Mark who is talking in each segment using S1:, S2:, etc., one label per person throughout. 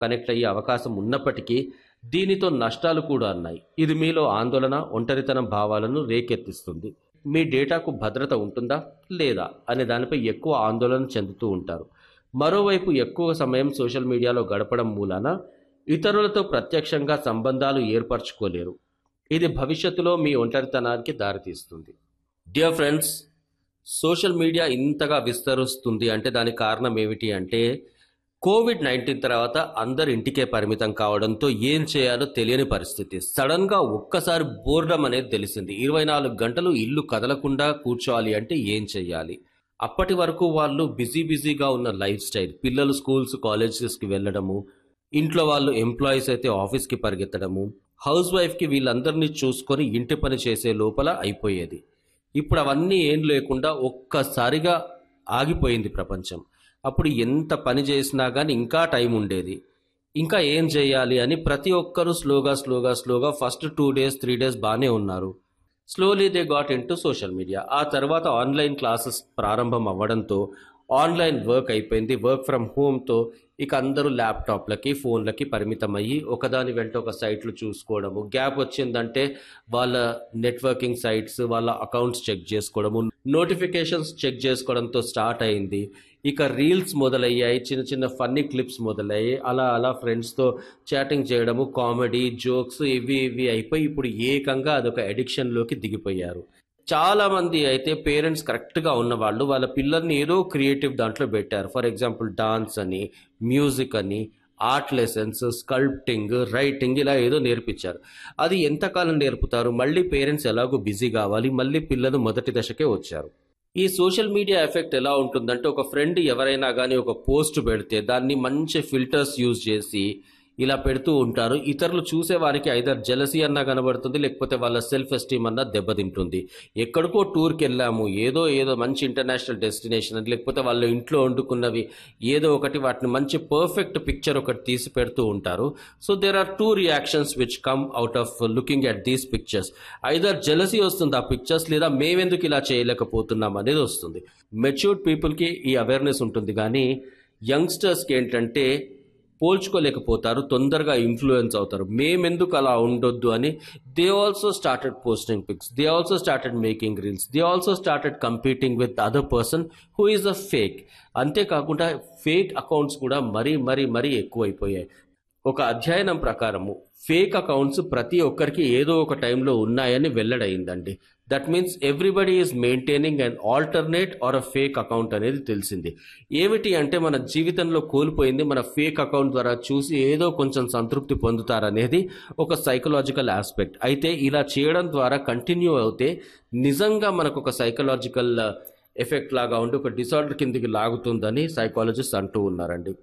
S1: connect అయ్యే అవకాశం ఉన్నప్పటికీ దీనితో నష్టాలు కూడా ఉన్నాయి ఇది మీలో ఆందోళన ఒంటరితనం భావాలను రేకెత్తిస్తుంది మీ డేటాకు భద్రత ఉంటుందా లేదా అనే దానిపై ఎక్కువ ఆందోళన చెందుతూ ఉంటారు మరోవైపు ఎక్కువ సమయం సోషల్ మీడియాలో గడపడం మూలాన ఇతరులతో ప్రత్యక్షంగా సంబంధాలు ఏర్పరచుకోలేరు ఇది భవిష్యత్తులో మీ ఒంటరితనానికి దారితీస్తుంది డియర్ ఫ్రెండ్స్ సోషల్ మీడియా ఇంతగా విస్తరిస్తుంది అంటే దానికి కారణం ఏమిటి అంటే కోవిడ్ నైన్టీన్ తర్వాత అందరు ఇంటికే పరిమితం కావడంతో ఏం చేయాలో తెలియని పరిస్థితి సడన్ గా ఒక్కసారి బోర్డం అనేది తెలిసింది ఇరవై నాలుగు గంటలు ఇల్లు కదలకుండా కూర్చోవాలి అంటే ఏం చేయాలి అప్పటి వరకు వాళ్ళు బిజీ బిజీగా ఉన్న లైఫ్ స్టైల్ పిల్లలు స్కూల్స్ కాలేజెస్కి వెళ్ళడము ఇంట్లో వాళ్ళు ఎంప్లాయీస్ అయితే ఆఫీస్కి పరిగెత్తడము హౌస్ వైఫ్కి వీళ్ళందరినీ చూసుకొని ఇంటి పని చేసే లోపల అయిపోయేది ఇప్పుడు అవన్నీ ఏం లేకుండా ఒక్కసారిగా ఆగిపోయింది ప్రపంచం అప్పుడు ఎంత పని చేసినా కానీ ఇంకా టైం ఉండేది ఇంకా ఏం చేయాలి అని ప్రతి ఒక్కరూ స్లోగా స్లోగా స్లోగా first two days three days బాగానే ఉన్నారు slowly they got in to social media ఆ తర్వాత ఆన్లైన్ క్లాసెస్ ప్రారంభం అవ్వడంతో ఆన్లైన్ వర్క్ అయిపోయింది వర్క్ ఫ్రమ్ హోమ్తో ఇక అందరూ ల్యాప్టాప్లకి ఫోన్లకి పరిమితం అయ్యి ఒకదాని వెంట ఒక సైట్లు చూసుకోవడము గ్యాప్ వచ్చిందంటే వాళ్ళ నెట్వర్కింగ్ సైట్స్ వాళ్ళ అకౌంట్స్ చెక్ చేసుకోవడము నోటిఫికేషన్స్ చెక్ చేసుకోవడంతో స్టార్ట్ అయింది ఇక రీల్స్ మొదలయ్యాయి చిన్న చిన్న ఫన్నీ క్లిప్స్ మొదలయ్యాయి అలా అలా ఫ్రెండ్స్తో చాటింగ్ చేయడము కామెడీ జోక్స్ ఇవి ఇవి అయిపోయి ఇప్పుడు ఏకంగా అదొక అడిక్షన్లోకి దిగిపోయారు చాలా మంది అయితే పేరెంట్స్ కరెక్ట్గా ఉన్నవాళ్ళు వాళ్ళ పిల్లల్ని ఏదో క్రియేటివ్ దాంట్లో పెట్టారు ఫర్ ఎగ్జాంపుల్ డాన్స్ అని మ్యూజిక్ అని ఆర్ట్ లెసన్స్ స్కల్ప్టింగ్ రైటింగ్ ఇలా ఏదో నేర్పించారు అది ఎంతకాలం నేర్పుతారు మళ్ళీ పేరెంట్స్ ఎలాగో బిజీ కావాలి మళ్ళీ పిల్లలు మొదటి దశకే వచ్చారు ఈ సోషల్ మీడియా ఎఫెక్ట్ ఎలా ఉంటుందంటే ఒక ఫ్రెండ్ ఎవరైనా కానీ ఒక పోస్ట్ పెడితే దాన్ని మంచి ఫిల్టర్స్ యూజ్ చేసి ఇలా పెడుతూ ఉంటారు ఇతరులు చూసే వారికి ఐదర్ జలసీ అన్నా కనబడుతుంది లేకపోతే వాళ్ళ సెల్ఫ్ ఎస్టీమ్ అన్నా దెబ్బతింటుంది ఎక్కడికో టూర్కి వెళ్ళాము ఏదో ఏదో మంచి ఇంటర్నేషనల్ డెస్టినేషన్ అని లేకపోతే వాళ్ళ ఇంట్లో వండుకున్నవి ఏదో ఒకటి వాటిని మంచి పర్ఫెక్ట్ పిక్చర్ ఒకటి తీసి పెడుతూ ఉంటారు so there are two reactions which come out of looking at these pictures either jealousy వస్తుంది ఆ పిక్చర్స్ లేదా మేమెందుకు ఇలా చేయలేకపోతున్నాం అనేది వస్తుంది మెచ్యూర్డ్ పీపుల్కి ఈ అవేర్నెస్ ఉంటుంది కానీ యంగ్స్టర్స్కి ఏంటంటే పోల్చుకోలేకపోతారు తొందరగా ఇన్ఫ్లుయెన్స్ అవుతారు మేమెందుకు అలా ఉండొద్దు అని they also started posting pics they also started making reels they also started competing with other person who is a fake అంతేకాకుండా ఫేక్ అకౌంట్స్ కూడా మరీ మరీ మరీ ఎక్కువైపోయాయి ఒక అధ్యయనం ప్రకారము ఫేక్ అకౌంట్స్ ప్రతి ఒక్కరికి ఏదో ఒక టైంలో ఉన్నాయని వెల్లడైందండి that means everybody is maintaining and alternate or a fake account అనేది తెలిసింది ఏమిటి అంటే మన జీవితంలో కోల్పోయింది మన ఫేక్ అకౌంట్ ద్వారా చూసి ఏదో కొంచెం సంతృప్తి పొందుతారనేది ఒక సైకలాజికల్ ఆస్పెక్ట్ అయితే ఇలా చేయడం ద్వారా కంటిన్యూ అవుతే నిజంగా మనకు ఒక సైకలాజికల్ ఎఫెక్ట్ లాగా ఉండి ఒక డిసార్డర్ కిందికి లాగుతుందని సైకాలజిస్ట్ అంటూ ఉన్నారండి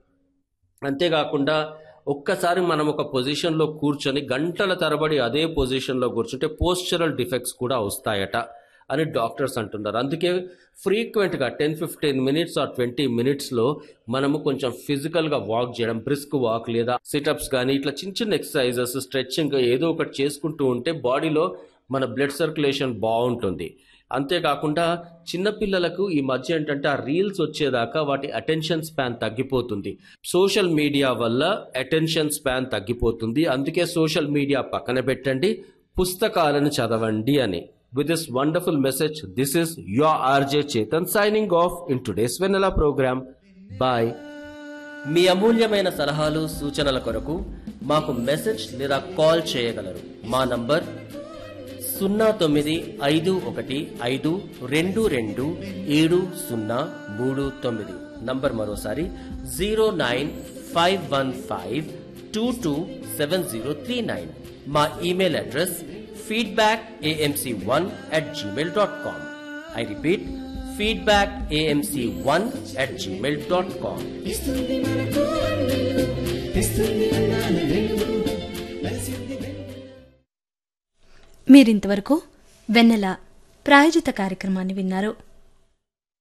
S1: అంతేకాకుండా ఒక్కసారి మనం ఒక పొజిషన్లో కూర్చొని గంటల తరబడి అదే పొజిషన్లో కూర్చుంటే పోస్చరల్ డిఫెక్ట్స్ కూడా వస్తాయట అని డాక్టర్స్ అంటున్నారు అందుకే ఫ్రీక్వెంట్గా ten fifteen minutes or twenty మినిట్స్లో మనము కొంచెం ఫిజికల్గా వాక్ చేయడం బ్రిస్క్ వాక్ లేదా సిటప్స్ కానీ ఇట్లా చిన్న చిన్న ఎక్సర్సైజెస్ స్ట్రెచ్చింగ్ ఏదో ఒకటి చేసుకుంటూ ఉంటే బాడీలో మన బ్లడ్ సర్క్యులేషన్ బాగుంటుంది అంతేకాకుండా చిన్నపిల్లలకు ఈ మధ్య ఏంటంటే ఆ రీల్స్ వచ్చేదాకా వాటి అటెన్షన్ స్పాన్ తగ్గిపోతుంది సోషల్ మీడియా వల్ల అటెన్షన్ స్పాన్ తగ్గిపోతుంది అందుకే సోషల్ మీడియా పక్కన పెట్టండి పుస్తకాలను చదవండి అని with this wonderful message this is your RJ Chetan signing off in today's Vennela program bye
S2: మీ అమూల్యమైన సలహాలు సూచనల కొరకు మాకు మెసేజ్ లేదా కాల్ చేయగలరు మా నంబర్ సున్నా తొమ్మిది ఐదు ఒకటి ఐదు రెండు రెండు ఏడు సున్నా మూడు తొమ్మిది నంబర్ మరోసారి zero nine five one five two two seven zero three nine మా email address feedback AMC one at Gmail dot com I repeat feedback AMC one at Gmail dot com
S3: ఇస్తుంది మనకు అందెలు ఇస్తుంది అన్నాను వెలుగు వెలసింది
S4: మీరింతవరకు వెన్నెల ప్రాయోజిత కార్యక్రమాన్ని విన్నారు